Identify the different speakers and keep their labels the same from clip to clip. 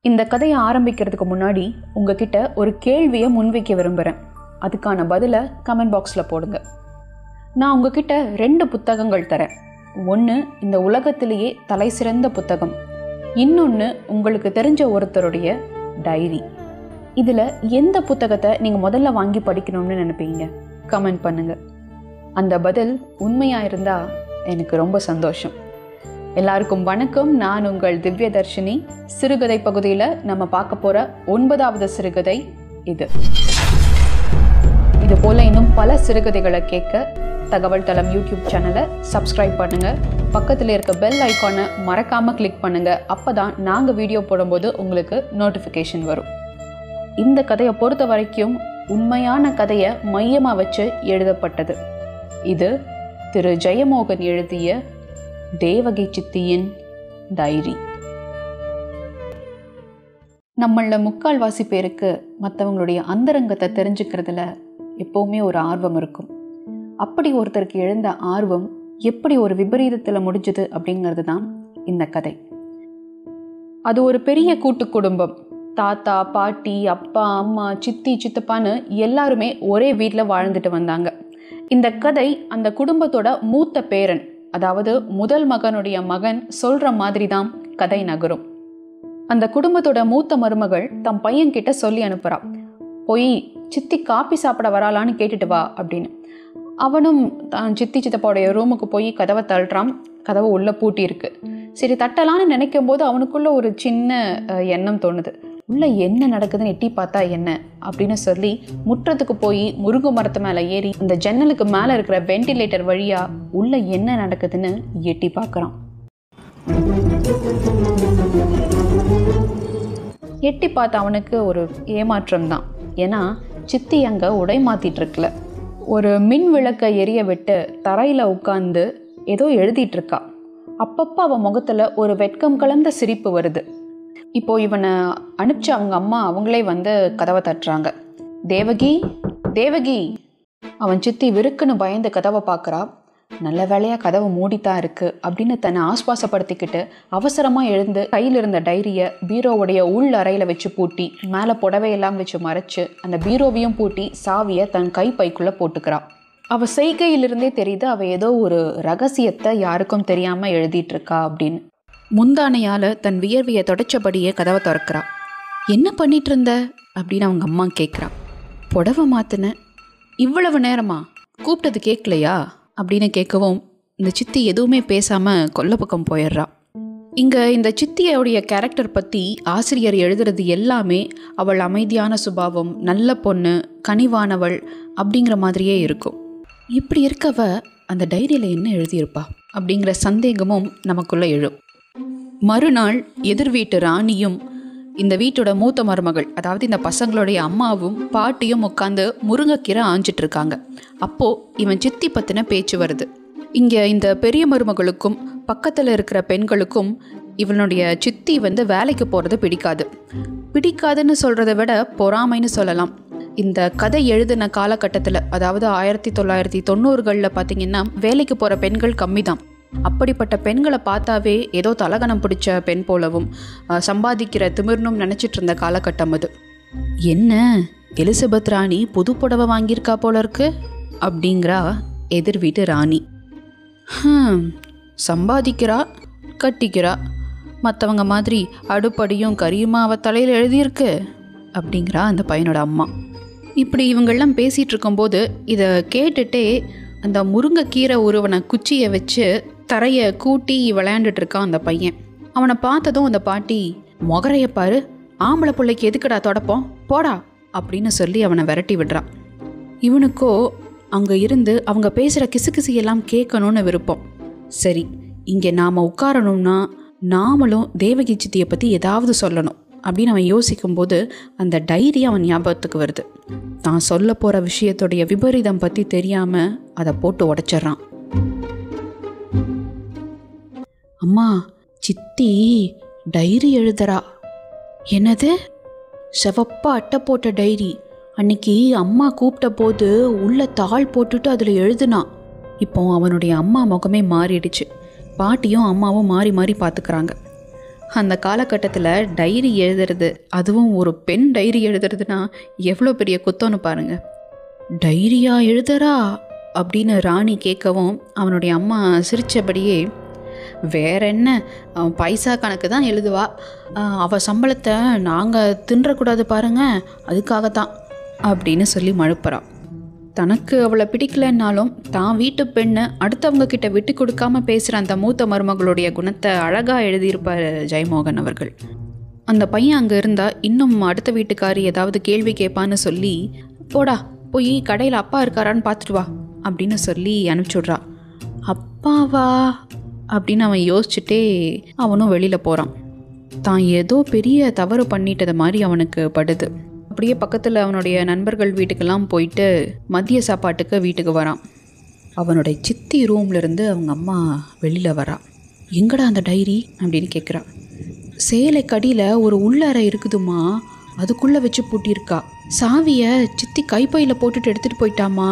Speaker 1: இந்த கதையை ஆரம்பிக்கிறதுக்கு முன்னாடி உங்ககிட்ட ஒரு கேள்வியை முன்வைக்க விரும்புகிறேன் அதுக்கான பதிலை கமெண்ட் பாக்ஸில் போடுங்க நான் உங்ககிட்ட ரெண்டு புத்தகங்கள் தரேன் ஒன்று இந்த உலகத்திலேயே தலை சிறந்த புத்தகம் இன்னொன்று உங்களுக்கு தெரிஞ்ச ஒருத்தருடைய டைரி இதில் எந்த புத்தகத்தை நீங்கள் முதல்ல வாங்கி படிக்கணும்னு நினைப்பீங்க கமெண்ட் பண்ணுங்கள் அந்த பதில் உண்மையாக இருந்தால் எனக்கு ரொம்ப சந்தோஷம் எல்லாருக்கும் வணக்கம் நான் உங்கள் திவ்ய தர்ஷினி சிறுகதை பகுதியில் நம்ம பார்க்க போகிற ஒன்பதாவது சிறுகதை இது இது போல இன்னும் பல சிறுகதைகளை கேட்க தகவல் தளம் யூடியூப் சேனலை சப்ஸ்கிரைப் பண்ணுங்க பக்கத்தில் இருக்க பெல் ஐக்கானை மறக்காம கிளிக் பண்ணுங்க அப்பதான் நாங்க வீடியோ போடும்போது உங்களுக்கு நோட்டிஃபிகேஷன் வரும் இந்த கதையை பொறுத்த வரைக்கும் உண்மையான கதையை மையமா வச்சு எழுதப்பட்டது இது திரு ஜெயமோகன் எழுதிய தேவகி சித்தியின் டைரி நம்மள முக்கால்வாசி பேருக்கு மற்றவங்களுடைய அந்தரங்கத்தை தெரிஞ்சுக்கிறதுல எப்போவுமே ஒரு ஆர்வம் இருக்கும் அப்படி ஒருத்தருக்கு எழுந்த ஆர்வம் எப்படி ஒரு விபரீதத்தில் முடிஞ்சது அப்படிங்கிறது தான் இந்த கதை அது ஒரு பெரிய கூட்டு குடும்பம் தாத்தா பாட்டி அப்பா அம்மா சித்தி சித்தப்பான்னு எல்லாருமே ஒரே வீட்டில் வாழ்ந்துட்டு வந்தாங்க இந்த கதை அந்த குடும்பத்தோட மூத்த பேரன் அதாவது முதல் மகனுடைய மகன் சொல்ற மாதிரி தான் கதை நகரும் அந்த குடும்பத்தோட மூத்த மருமகள் தம் பையன் கிட்ட சொல்லி அனுப்புறா போய் சித்தி காப்பி சாப்பிட வராளான்னு கேட்டுட்டு வா அப்படின்னு அவனும் தான் சித்தி சித்தப்பாவுடைய ரூமுக்கு போய் கதவை தள்ளுறான் கதவை உள்ளே பூட்டி இருக்கு சரி தட்டலான்னு நினைக்கும் போது அவனுக்குள்ள ஒரு சின்ன அஹ், எண்ணம் தோணுது உள்ள என்ன நடக்குதுன்னு எட்டி பார்த்தா என்ன அப்படின்னு சொல்லி முற்றத்துக்கு போய் முருங்கை மரத்து மேலே ஏறி அந்த ஜன்னலுக்கு மேலே இருக்கிற வென்டிலேட்டர் வழியா உள்ள என்ன நடக்குதுன்னு எட்டி பார்க்குறான் எட்டி பார்த்த அவனுக்கு ஒரு ஏமாற்றம் தான் ஏன்னா சித்தி அங்கே உடை மாத்திட்டு இருக்குல்ல ஒரு மின் விளக்கை எரிய விட்டு தரையில் உட்காந்து ஏதோ எழுதிட்டு இருக்கா அப்பப்போ அவன் முகத்தில் ஒரு வெட்கம் கலந்த சிரிப்பு வருது இப்போ இவனை அனுப்பிச்சு அவங்க அம்மா அவங்களே வந்து கதவை தட்டுறாங்க தேவகி தேவகி அவன் சித்தி விருக்குன்னு பயந்து கதவை பார்க்குறா நல்ல வேலையாக கதவு மூடித்தான் இருக்கு அப்படின்னு தன்னை ஆஸ்வாசப்படுத்திக்கிட்டு அவசரமாக எழுந்து கையில் இருந்த டைரியை பீரோவுடைய உள் அறையில் வச்சு பூட்டி மேலே புடவையெல்லாம் வச்சு மறைச்சு அந்த பீரோவையும் பூட்டி சாவியை தன் கை பைக்குள்ளே போட்டுக்கிறா அவ செய்கையிலிருந்தே தெரியுது அவ ஏதோ ஒரு ரகசியத்தை யாருக்கும் தெரியாமல் எழுதிட்டு இருக்கா அப்படின்னு முந்தானையால் தன் வியர்வையை தொடச்சபடியே கதவை திறக்கிறா என்ன பண்ணிட்டு இருந்த அப்படின்னு அவங்க அம்மா கேட்குறா புடவை மாத்தினேன் இவ்வளவு நேரமா கூப்பிட்டது கேட்கலையா அப்படின்னு கேட்கவும் இந்த சித்தி எதுவுமே பேசாமல் கொல்ல பக்கம் போயிடுறா இங்கே இந்த சித்தியோடைய கேரக்டர் பற்றி ஆசிரியர் எழுதுறது எல்லாமே அவள் அமைதியான சுபாவம் நல்ல பொண்ணு கனிவானவள் அப்படிங்கிற மாதிரியே இருக்கும் இப்படி இருக்கவ அந்த டைரியில் என்ன எழுதியிருப்பா அப்படிங்கிற சந்தேகமும் நமக்குள்ளே எழும் மறுநாள் எதிர் வீட்டு ராணியும் இந்த வீட்டோட மூத்த மருமகள் அதாவது இந்த பசங்களுடைய அம்மாவும் பாட்டியும் உட்காந்து முருங்கைக்கீரை ஆஞ்சிட்டு இருக்காங்க அப்போ இவன் சித்தி பத்தின பேச்சு வருது இங்க இந்த பெரிய மருமகளுக்கும் பக்கத்துல இருக்கிற பெண்களுக்கும் இவனுடைய சித்தி வந்து வேலைக்கு போறது பிடிக்காது பிடிக்காதுன்னு சொல்றதை விட பொறாமைன்னு சொல்லலாம் இந்த கதை எழுதின காலகட்டத்தில் அதாவது ஆயிரத்தி தொள்ளாயிரத்தி தொண்ணூறுகளில் பார்த்தீங்கன்னா வேலைக்கு போகிற பெண்கள் கம்மி தான் அப்படிப்பட்ட பெண்களை பார்த்தாவே ஏதோ தலகணம் பிடிச்ச பெண் போலவும் அஹ், சம்பாதிக்கிற திமிர்னும் நினச்சிட்டு இருந்த காலகட்டம் அது என்ன எலிசபெத் ராணி புது புடவை வாங்கியிருக்கா போல இருக்கு அப்படிங்கிறா எதிர் வீட்டு ராணி ஹம், சம்பாதிக்கிறா கட்டிக்கிறா மற்றவங்க மாதிரி அடுப்படியும் கரியுமா அவ தலையில் எழுதியிருக்கு அப்படிங்கிறா அந்த பையனோட அம்மா இப்படி இவங்கெல்லாம் பேசிகிட்டு இருக்கும்போது இதை கேட்டுட்டே அந்த முருங்கைக்கீரை உருவன குச்சியை வச்சு தரையை கூட்டி விளையாண்டுட்டு இருக்கான் அந்த பையன் அவனை பார்த்ததும் அந்த பாட்டி முகரைய பாரு ஆம்பளை பிள்ளைக்கு எதுக்குடா தொடப்போம் போடா அப்படின்னு சொல்லி அவனை விரட்டி விடுறான் இவனுக்கோ அங்கே இருந்து அவங்க பேசுகிற கிசுகிசு எல்லாம் கேட்கணும்னு விருப்பம் சரி இங்கே நாம் உட்காரணும்னா நாமளும் தேவகி சித்தியை பற்றி ஏதாவது சொல்லணும் அப்படின்னு அவன் யோசிக்கும்போது அந்த டைரி அவன் ஞாபகத்துக்கு வருது தான் சொல்ல போகிற விஷயத்துடைய விபரீதம் பற்றி தெரியாமல் அதை போட்டு உடைச்சிட்றான் அம்மா சித்தி டைரி எழுதுறா என்னது செவப்பா அட்டை போட்ட டைரி அன்னைக்கு அம்மா கூப்பிட்ட போது உள்ள தாள் போட்டுட்டு அதில் எழுதுனான் இப்போ அவனுடைய அம்மா முகமே மாறிடுச்சு பாட்டியும் அம்மாவும் மாறி மாறி பார்த்துக்கிறாங்க அந்த காலகட்டத்தில் டைரி எழுதுறது அதுவும் ஒரு பெண் டைரி எழுதுறதுனா எவ்வளோ பெரிய குத்தம்னு பாருங்க டைரியா எழுதுறா அப்படின்னு ராணி கேட்கவும் அவனுடைய அம்மா சிரித்தபடியே வேற என்ன அவன் பைசா கணக்கு தான் எழுதுவா அஹ் அவ சம்பளத்தை நாங்கள் தின்றக்கூடாது பாருங்க அதுக்காகத்தான் அப்படின்னு சொல்லி மழுப்புறான் தனக்கு அவளை பிடிக்கலன்னாலும் தான் வீட்டு பெண்ணு அடுத்தவங்க கிட்ட விட்டு கொடுக்காம பேசுகிற அந்த மூத்த மருமகளுடைய குணத்தை அழகாக எழுதியிருப்பார் ஜெயமோகன் அவர்கள் அந்த பையன் அங்கே இருந்தால் இன்னும் அடுத்த வீட்டுக்காரி ஏதாவது கேள்வி கேட்பான்னு சொல்லி போடா போய் கடையில் அப்பா இருக்காரான்னு பார்த்துட்டு வா அப்படின்னு சொல்லி அனுப்பிச்சுட்றா அப்பாவா அப்படின்னு அவன் யோசிச்சுட்டே அவனும் வெளியில் போகிறான் தான் ஏதோ பெரிய தவறு பண்ணிட்டது மாதிரி அவனுக்கு படுது அப்படியே பக்கத்தில் அவனுடைய நண்பர்கள் வீட்டுக்கெல்லாம் போயிட்டு மதிய சாப்பாட்டுக்கு வீட்டுக்கு வரான் அவனுடைய சித்தி ரூம்ல இருந்து அவங்க அம்மா வெளியில் வரா எங்கடா அந்த டைரி அப்படின்னு கேட்குறா சேலை கடியில் ஒரு உள்ளறை இருக்குதுமா அதுக்குள்ளே வச்சு பூட்டியிருக்கா சாவியை சித்தி கைப்பையில் போட்டுட்டு எடுத்துகிட்டு போயிட்டாமா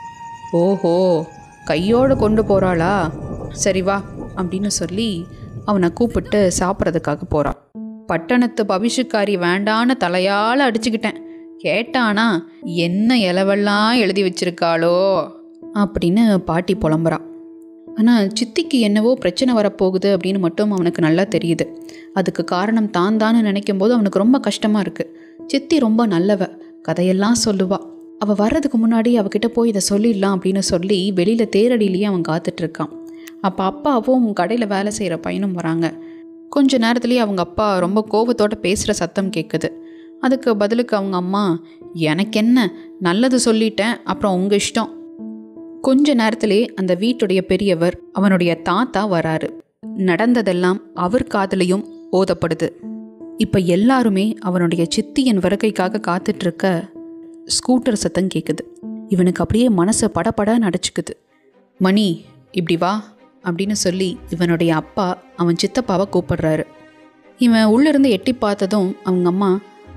Speaker 1: ஓஹோ கையோடு கொண்டு போகிறாளா சரி வா அப்படின்னு சொல்லி அவனை கூப்பிட்டு சாப்பிட்றதுக்காக போகிறான் பட்டணத்து பவிஷுக்காரி வேண்டான்னு தலையால் அடிச்சுக்கிட்டேன் கேட்டானா என்ன இலவெல்லாம் எழுதி வச்சிருக்காளோ அப்படின்னு பாட்டி புலம்புறான் ஆனால் சித்திக்கு என்னவோ பிரச்சனை வரப்போகுது அப்படின்னு மட்டும் அவனுக்கு நல்லா தெரியுது அதுக்கு காரணம் தான் தான்னு நினைக்கும் போது அவனுக்கு ரொம்ப கஷ்டமாக இருக்குது சித்தி ரொம்ப நல்லவ கதையெல்லாம் சொல்லுவா அவள் வர்றதுக்கு முன்னாடி அவகிட்ட போய் இதை சொல்லிடலாம் அப்படின்னு சொல்லி வெளியில் தேரடியிலேயே அவன் காத்துட்ருக்கான் அப்போ அப்பாவும் கடையில் வேலை செய்கிற பையனும் வராங்க கொஞ்ச நேரத்துலேயே அவங்க அப்பா ரொம்ப கோபத்தோட பேசுகிற சத்தம் கேட்குது அதுக்கு பதிலுக்கு அவங்க அம்மா எனக்கு என்ன நல்லது சொல்லிட்டேன் அப்புறம் உங்கள் இஷ்டம் கொஞ்ச நேரத்திலே அந்த வீட்டுடைய பெரியவர் அவனுடைய தாத்தா வராரு நடந்ததெல்லாம் அவர் காதலையும் ஓதப்படுது இப்போ எல்லாருமே அவனுடைய சித்தியின் வருகைக்காக காத்துட்டு இருக்க ஸ்கூட்டர் சத்தம் கேட்குது இவனுக்கு அப்படியே மனசை படபடன்னு அடைச்சிக்குது மணி இப்படி வா அப்படின்னு சொல்லி இவனுடைய அப்பா அவன் சித்தப்பாவை கூப்பிடுறாரு இவன் உள்ளிருந்து எட்டி பார்த்ததும் அவங்க அம்மா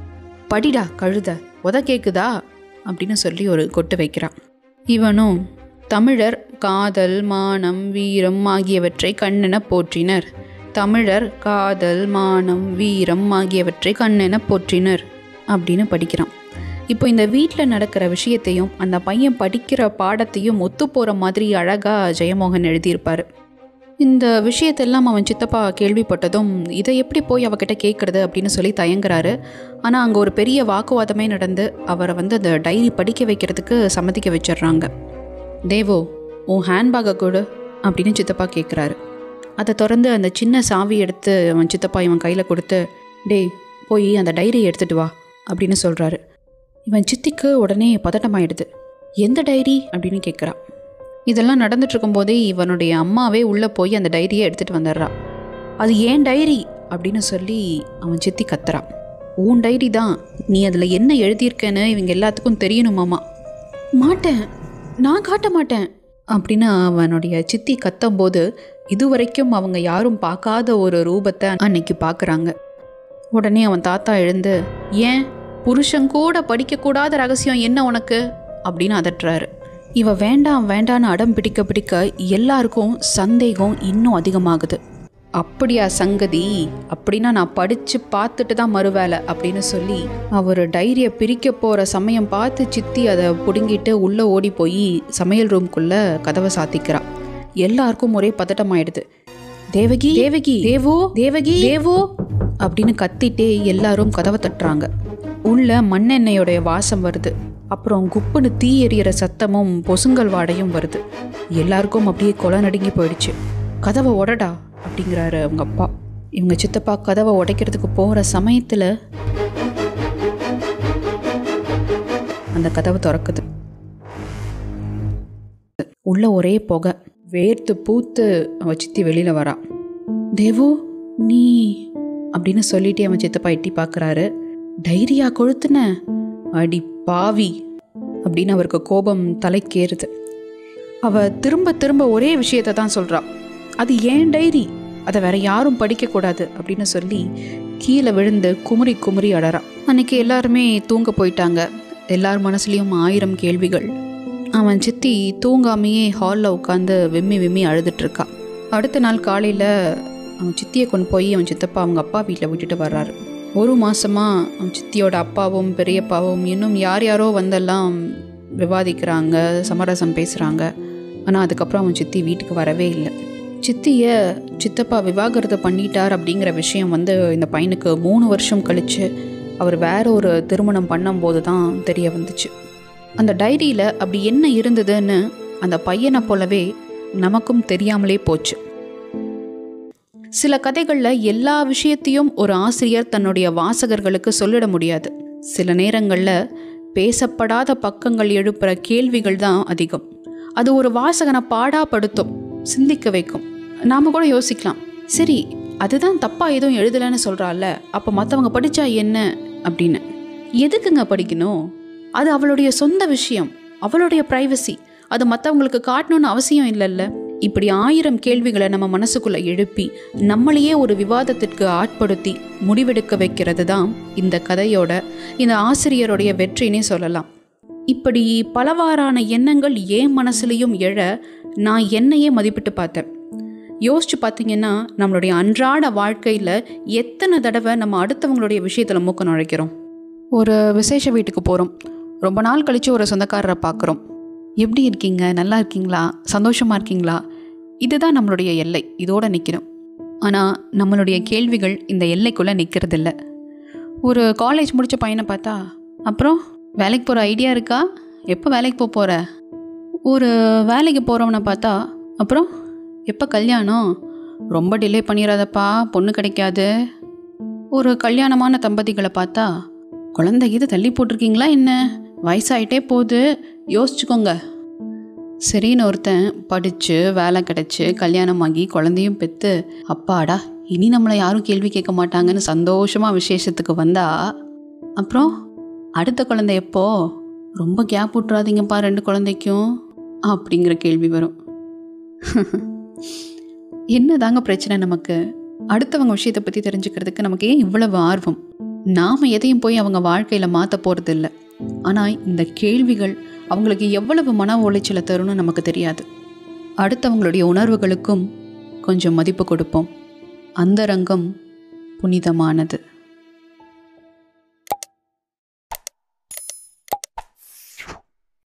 Speaker 1: படிடா கழுத உத கேக்குதா அப்படின்னு சொல்லி ஒரு கொட்டு வைக்கிறான் இவனும் தமிழர் காதல் மானம் வீரம் ஆகியவற்றை கண்ணென போற்றினர் தமிழர் காதல் மானம் வீரம் ஆகியவற்றை கண்ணென போற்றினர் அப்படின்னு படிக்கிறான் இப்போ இந்த வீட்டில் நடக்கிற விஷயத்தையும் அந்த பையன் படிக்கிற பாடத்தையும் ஒத்து போகிற மாதிரி அழகாக ஜெயமோகன் எழுதியிருப்பார் இந்த விஷயத்தெல்லாம் அவன் சித்தப்பா கேள்விப்பட்டதும் இதை எப்படி போய் அவகிட்ட கேட்குறது அப்படின்னு சொல்லி தயங்குறாரு ஆனால் அங்கே ஒரு பெரிய வாக்குவாதமே நடந்து அவரை வந்து அந்த டைரி படிக்க வைக்கிறதுக்கு சம்மதிக்க வச்சிடுறாங்க தேவோ உன் ஹேண்ட்பேக்கை கொடு அப்படின்னு சித்தப்பா கேட்குறாரு அதை திறந்து அந்த சின்ன சாவி எடுத்து அவன் சித்தப்பா இவன் கையில் கொடுத்து டேய் போய் அந்த டைரியை எடுத்துட்டு வா அப்படின்னு சொல்கிறாரு இவன் சித்திக்கு உடனே பதட்டமாயிடுது எந்த டைரி அப்படின்னு கேட்குறான் இதெல்லாம் நடந்துட்டு இருக்கும்போதே இவனுடைய அம்மாவே உள்ளே போய் அந்த டைரியை எடுத்துகிட்டு வந்துடுறா அது ஏன் டைரி அப்படின்னு சொல்லி அவன் சித்தி கத்துறான் உன் டைரி தான் நீ அதில் என்ன எழுதியிருக்கேன்னு இவங்க எல்லாத்துக்கும் தெரியணுமாமா மாட்டேன் நான் காட்ட மாட்டேன் அப்படின்னு அவனுடைய சித்தி கத்தும்போது இதுவரைக்கும் அவங்க யாரும் பார்க்காத ஒரு ரூபத்தை அன்னைக்கு பார்க்குறாங்க உடனே அவன் தாத்தா எழுந்து ஏன் புருஷன் கூட படிக்கக்கூடாத ரகசியம் என்ன உனக்கு அப்படின்னு அதட்டுறாரு இவ வேண்டாம் வேண்டான்னு அடம் பிடிக்க பிடிக்க எல்லாருக்கும் சந்தேகம் இன்னும் அதிகமாகுது அப்படியா சங்கதி அப்படின்னா நான் படித்து பார்த்துட்டு தான் மறுவேலை அப்படின்னு சொல்லி அவர் டைரியை பிரிக்க போகிற சமயம் பார்த்து சித்தி அதை பிடுங்கிட்டு உள்ளே ஓடி போய் சமையல் ரூம்குள்ளே கதவை சாத்திக்கிறா எல்லாருக்கும் ஒரே பதட்டமாயிடுது தேவகி தேவகி தேவோ தேவகி தேவோ அப்படின்னு கத்திட்டே எல்லாரும் கதவை தட்டுறாங்க உள்ள மண்ணெண்ணெயோடைய வாசம் வருது அப்புறம் குப்புன்னு தீ எறிகிற சத்தமும் பொசுங்கல் வாடையும் வருது எல்லாருக்கும் அப்படியே கொலை நடுங்கி போயிடுச்சு கதவை உடடா அப்படிங்கிறாரு அவங்க அப்பா இவங்க சித்தப்பா கதவை உடைக்கிறதுக்கு போகிற சமயத்தில் அந்த கதவை திறக்குது உள்ள ஒரே புகை வேர்த்து பூத்து அவ சித்தி வெளியில் வரா தேவு நீ அப்படின்னு சொல்லிட்டு அவன் சித்தப்பா எட்டி பார்க்குறாரு டைரியா கொழுத்துன அடி பாவி அப்படின்னு அவருக்கு கோபம் தலைக்கேறுது அவ திரும்ப திரும்ப ஒரே விஷயத்தை தான் சொல்றா அது ஏன் டைரி அதை வேற யாரும் படிக்கக்கூடாது அப்படின்னு சொல்லி கீழே விழுந்து குமுறி குமுறி அடறா அன்னைக்கு எல்லாருமே தூங்க போயிட்டாங்க எல்லார் மனசுலேயும் ஆயிரம் கேள்விகள் அவன் சித்தி தூங்காமையே ஹாலில் உட்காந்து விம்மி விம்மி அழுதுட்டு இருக்கா அடுத்த நாள் காலையில் அவன் சித்தியை கொண்டு போய் அவன் சித்தப்பா அவங்க அப்பா வீட்டில் விட்டுட்டு வர்றாரு ஒரு மாசமாக அவன் சித்தியோட அப்பாவும் பெரியப்பாவும் இன்னும் யார் யாரோ வந்தெல்லாம் விவாதிக்கிறாங்க சமரசம் பேசுகிறாங்க ஆனால் அதுக்கப்புறம் அவன் சித்தி வீட்டுக்கு வரவே இல்லை சித்தியை சித்தப்பா விவாகரத்து பண்ணிட்டார் அப்படிங்கிற விஷயம் வந்து இந்த பையனுக்கு மூணு வருஷம் கழித்து அவர் வேற ஒரு திருமணம் பண்ணும்போது தான் தெரிய வந்துச்சு அந்த டைரியில் அப்படி என்ன இருந்ததுன்னு அந்த பையனை போலவே நமக்கும் தெரியாமலே போச்சு சில கதைகளில் எல்லா விஷயத்தையும் ஒரு ஆசிரியர் தன்னுடைய வாசகர்களுக்கு சொல்லிட முடியாது சில நேரங்களில் பேசப்படாத பக்கங்கள் எழுப்புற கேள்விகள் தான் அதிகம் அது ஒரு வாசகனை பாடாப்படுத்தும் சிந்திக்க வைக்கும் நாம் கூட யோசிக்கலாம் சரி அதுதான் தப்பாக எதுவும் எழுதலைன்னு சொல்கிறாள்ல அப்போ மற்றவங்க படித்தா என்ன அப்படின்னு எதுக்குங்க படிக்கணும் அது அவளுடைய சொந்த விஷயம் அவளுடைய ப்ரைவசி அது மற்றவங்களுக்கு காட்டணும்னு அவசியம் இல்லைல்ல இப்படி ஆயிரம் கேள்விகளை நம்ம மனசுக்குள்ள எழுப்பி நம்மளையே ஒரு விவாதத்திற்கு ஆட்படுத்தி முடிவெடுக்க வைக்கிறது தான் இந்த கதையோட இந்த ஆசிரியருடைய வெற்றினே சொல்லலாம் இப்படி பலவாறான எண்ணங்கள் ஏன் மனசுலையும் எழ நான் என்னையே மதிப்பிட்டு பார்த்தேன் யோசிச்சு பார்த்தீங்கன்னா நம்மளுடைய அன்றாட வாழ்க்கையில் எத்தனை தடவை நம்ம அடுத்தவங்களுடைய விஷயத்தில் மூக்க நுழைக்கிறோம் ஒரு விசேஷ வீட்டுக்கு போகிறோம் ரொம்ப நாள் கழித்து ஒரு சொந்தக்காரரை பார்க்குறோம் எப்படி இருக்கீங்க நல்லா இருக்கீங்களா சந்தோஷமாக இருக்கீங்களா இதுதான் நம்மளுடைய எல்லை இதோடு நிற்கிறோம் ஆனால் நம்மளுடைய கேள்விகள் இந்த எல்லைக்குள்ளே நிற்கிறதில்ல ஒரு காலேஜ் முடித்த பையனை பார்த்தா அப்புறம் வேலைக்கு போகிற ஐடியா இருக்கா எப்போ வேலைக்கு போக போகிற ஒரு வேலைக்கு போகிறவனை பார்த்தா அப்புறம் எப்போ கல்யாணம் ரொம்ப டிலே பண்ணிடாதப்பா பொண்ணு கிடைக்காது ஒரு கல்யாணமான தம்பதிகளை பார்த்தா குழந்தை இது தள்ளி போட்டிருக்கீங்களா என்ன வயசாயிட்டே போகுது யோசிச்சுக்கோங்க சரின்னு ஒருத்தன் படித்து வேலை கிடச்சி கல்யாணம் ஆகி குழந்தையும் பெற்று அப்பாடா இனி நம்மளை யாரும் கேள்வி கேட்க மாட்டாங்கன்னு சந்தோஷமாக விசேஷத்துக்கு வந்தா அப்புறம் அடுத்த குழந்தை எப்போ ரொம்ப கேப் விட்றாதீங்கப்பா ரெண்டு குழந்தைக்கும் அப்படிங்கிற கேள்வி வரும் என்ன தாங்க பிரச்சனை நமக்கு அடுத்தவங்க விஷயத்தை பற்றி தெரிஞ்சுக்கிறதுக்கு நமக்கு ஏன் இவ்வளவு ஆர்வம் நாம் எதையும் போய் அவங்க வாழ்க்கையில் மாற்ற போகிறது இல்லை ஆனால் இந்த கேள்விகள் அவங்களுக்கு எவ்வளவு மன உளைச்சலை தரும்னு நமக்கு தெரியாது அடுத்தவங்களுடைய உணர்வுகளுக்கும் கொஞ்சம் மதிப்பு கொடுப்போம் அந்த ரங்கம் புனிதமானது